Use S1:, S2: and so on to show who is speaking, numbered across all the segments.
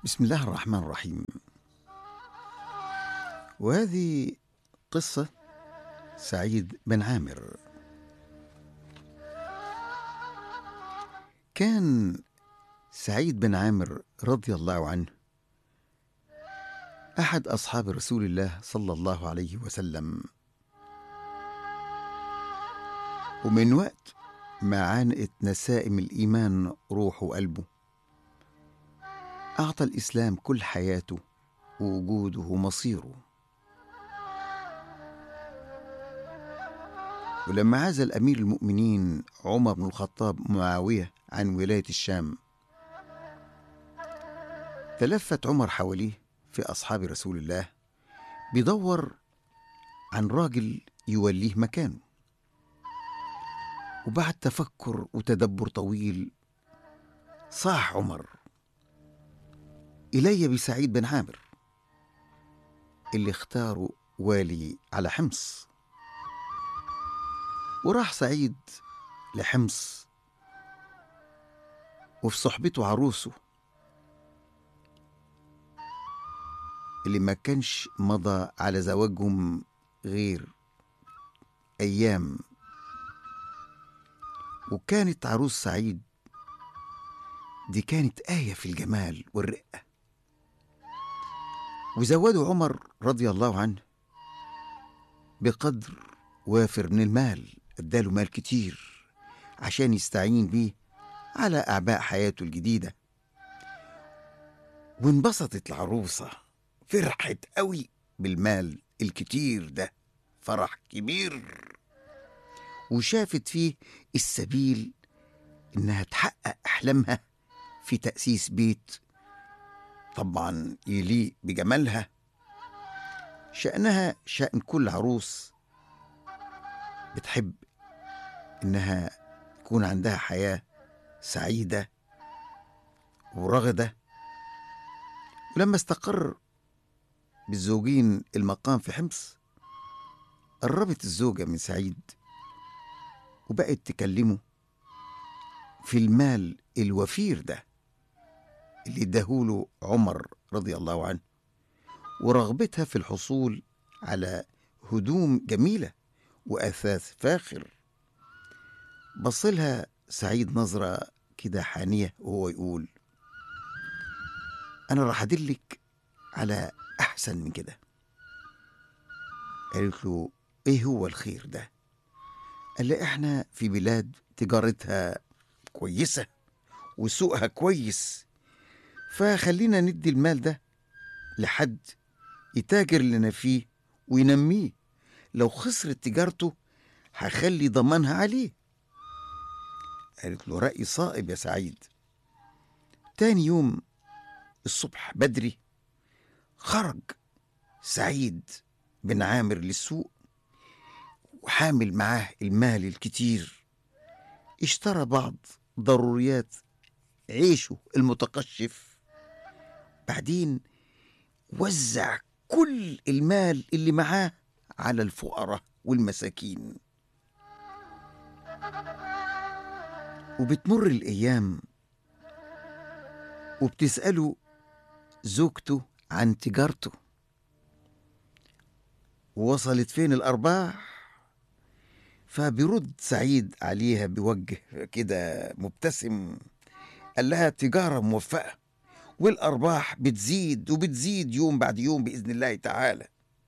S1: بسم الله الرحمن الرحيم وهذه قصة سعيد بن عامر كان سعيد بن عامر رضي الله عنه أحد أصحاب رسول الله صلى الله عليه وسلم ومن وقت ما عانقت نسائم الإيمان روحه وقلبه أعطى الإسلام كل حياته ووجوده ومصيره ولما عزل أمير المؤمنين عمر بن الخطاب معاوية عن ولاية الشام تلفت عمر حواليه في أصحاب رسول الله بيدور عن راجل يوليه مكانه وبعد تفكر وتدبر طويل صاح عمر إلي بسعيد بن عامر اللي اختاروا والي على حمص وراح سعيد لحمص وفي صحبته عروسه اللي ما كانش مضى على زواجهم غير أيام وكانت عروس سعيد دي كانت آية في الجمال والرقة وزودوا عمر رضي الله عنه بقدر وافر من المال اداله مال كتير عشان يستعين بيه على أعباء حياته الجديدة وانبسطت العروسة فرحت قوي بالمال الكتير ده فرح كبير وشافت فيه السبيل إنها تحقق أحلامها في تأسيس بيت طبعا يليق بجمالها شأنها شأن كل عروس بتحب إنها يكون عندها حياة سعيدة ورغدة ولما استقر بالزوجين المقام في حمص قربت الزوجة من سعيد وبقت تكلمه في المال الوفير ده اللي اداهوله عمر رضي الله عنه ورغبتها في الحصول على هدوم جميلة وأثاث فاخر بصلها سعيد نظرة كده حانية وهو يقول أنا راح أدلك على أحسن من كده قالت له إيه هو الخير ده قال لي إحنا في بلاد تجارتها كويسة وسوقها كويس فخلينا ندي المال ده لحد يتاجر لنا فيه وينميه لو خسرت تجارته هخلي ضمانها عليه قالت له رأي صائب يا سعيد تاني يوم الصبح بدري خرج سعيد بن عامر للسوق وحامل معاه المال الكتير اشترى بعض ضروريات عيشه المتقشف بعدين وزع كل المال اللي معاه على الفقراء والمساكين وبتمر الأيام وبتسأله زوجته عن تجارته وصلت فين الأرباح فبيرد سعيد عليها بوجه كده مبتسم قال لها تجارة موفقة والأرباح بتزيد وبتزيد يوم بعد يوم بإذن الله تعالى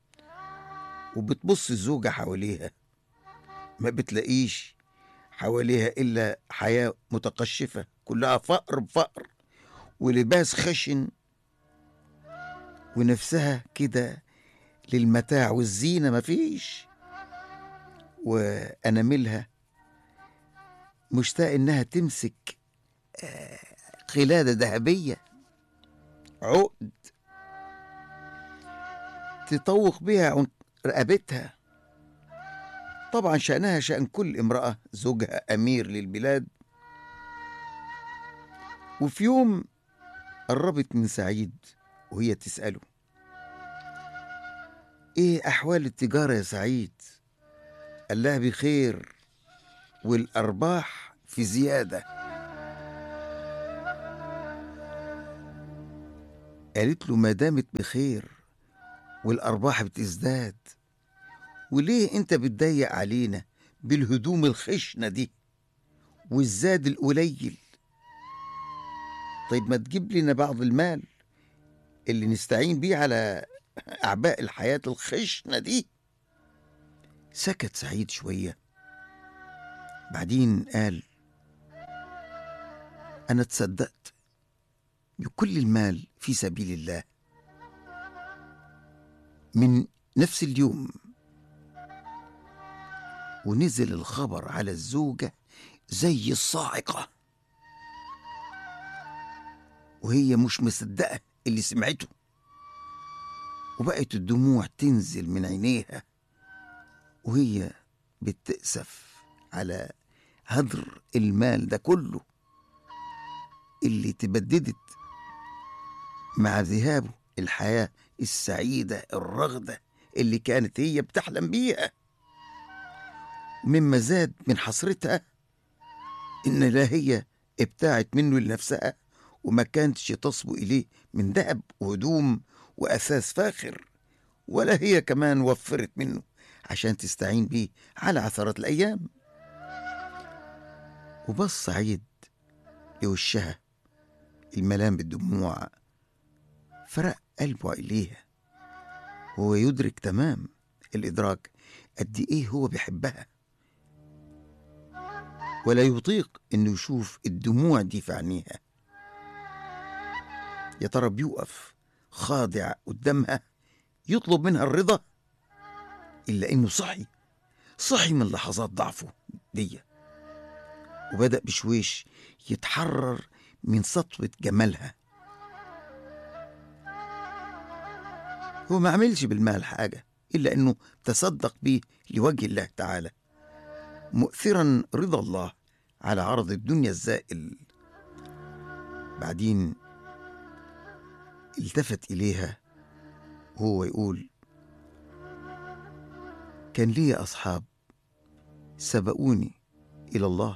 S1: وبتبص الزوجة حواليها ما بتلاقيش حواليها إلا حياة متقشفة كلها فقر بفقر ولباس خشن ونفسها كده للمتاع والزينة مفيش وأناملها مشتاق إنها تمسك آه، قلادة ذهبية عقد تطوق بيها عن رقبتها طبعا شأنها شأن كل امرأة زوجها أمير للبلاد وفي يوم قربت من سعيد وهي تسأله ايه أحوال التجارة يا سعيد قال لها بخير والأرباح في زيادة قالت له ما دامت بخير والأرباح بتزداد وليه أنت بتضيق علينا بالهدوم الخشنة دي والزاد القليل طيب ما تجيب لنا بعض المال اللي نستعين بيه على أعباء الحياة الخشنة دي سكت سعيد شوية بعدين قال أنا تصدقت بكل المال في سبيل الله من نفس اليوم ونزل الخبر على الزوجة زي الصاعقة وهي مش مصدقة اللي سمعته وبقت الدموع تنزل من عينيها وهي بتأسف على هدر المال ده كله اللي تبددت مع ذهابه الحياة السعيدة الرغدة اللي كانت هي بتحلم بيها مما زاد من حسرتها إن لا هي ابتاعت منه لنفسها وما كانتش تصبو إليه من ذهب وهدوم وأثاث فاخر ولا هي كمان وفرت منه عشان تستعين بيه على عثرات الأيام وبص سعيد لوشها الملام بالدموع فرق قلبه إليها وهو يدرك تمام الإدراك قد إيه هو بيحبها ولا يطيق إنه يشوف الدموع دي في عينيها يا ترى بيوقف خاضع قدامها يطلب منها الرضا إلا إنه صحي صحي من لحظات ضعفه دي وبدأ بشويش يتحرر من سطوة جمالها هو ما عملش بالمال حاجة إلا إنه تصدق بيه لوجه الله تعالى مؤثرا رضا الله على عرض الدنيا الزائل بعدين التفت إليها وهو يقول كان لي أصحاب سبقوني إلى الله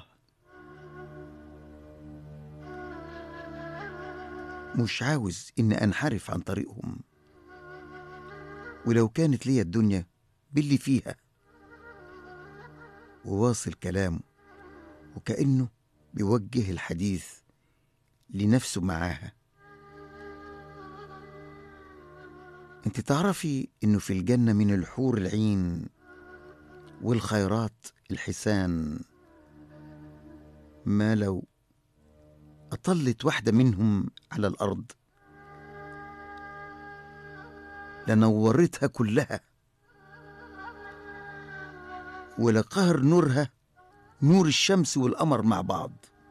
S1: مش عاوز إن أنحرف عن طريقهم ولو كانت لي الدنيا باللي فيها وواصل كلامه وكأنه بيوجه الحديث لنفسه معاها انت تعرفي انه في الجنة من الحور العين والخيرات الحسان ما لو أطلت واحدة منهم على الأرض لنورتها كلها ولقهر نورها نور الشمس والقمر مع بعض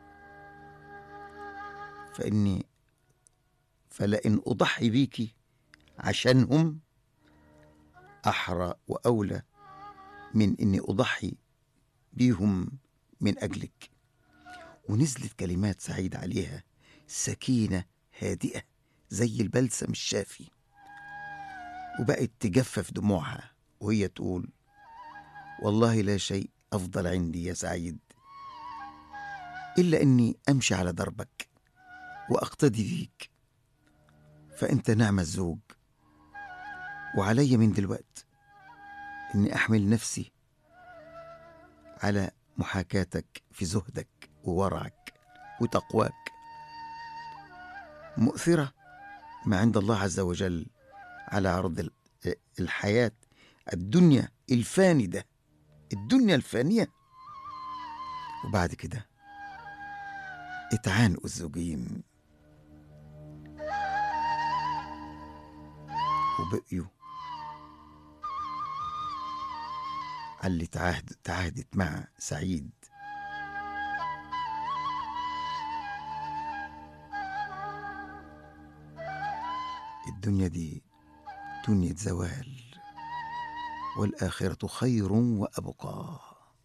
S1: فإني فلئن أضحي بيكي عشانهم أحرى وأولى من إني أضحي بيهم من أجلك ونزلت كلمات سعيد عليها سكينة هادئة زي البلسم الشافي وبقت تجفف دموعها وهي تقول والله لا شيء أفضل عندي يا سعيد إلا أني أمشي على دربك وأقتدي فيك فأنت نعم الزوج وعلي من دلوقت إني أحمل نفسي على محاكاتك في زهدك وورعك وتقواك مؤثرة ما عند الله عز وجل على عرض ال- الحياة الدنيا الفاندة الدنيا الفانية وبعد كده اتعانقوا الزوجين وبقيوا على اللي تعاهد تعاهدت مع سعيد الدنيا دي دنيا زوال والآخرة خير وأبقى